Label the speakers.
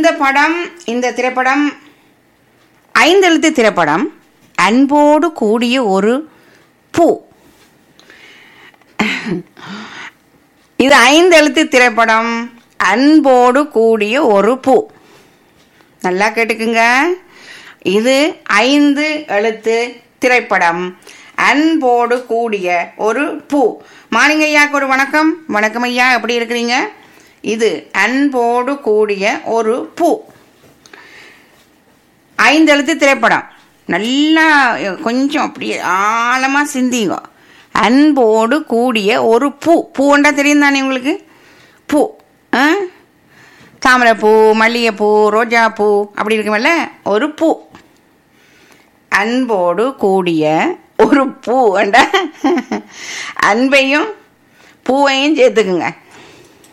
Speaker 1: படம் இந்த திரைப்படம் ஐந்தெழுத்து திரைப்படம் அன்போடு கூடிய ஒரு பூ இது ஐந்தெழுத்து திரைப்படம் அன்போடு கூடிய ஒரு பூ நல்லா கேட்டுக்குங்க இது ஐந்து எழுத்து திரைப்படம் அன்போடு கூடிய ஒரு பூ மாலிங்க ஐயாக்கு ஒரு வணக்கம் வணக்கம் ஐயா எப்படி இருக்கிறீங்க இது அன்போடு கூடிய ஒரு பூ ஐந்து எழுத்து திரைப்படம் நல்லா கொஞ்சம் அப்படியே ஆழமா சிந்திங்க அன்போடு கூடிய ஒரு பூ பூண்டா தெரியும் தானே உங்களுக்கு பூ ஆ தாமரைப்பூ மல்லிகைப்பூ ரோஜாப்பூ அப்படி இருக்குமல்ல ஒரு பூ அன்போடு கூடிய ஒரு பூ வேண்டா அன்பையும் பூவையும் சேர்த்துக்குங்க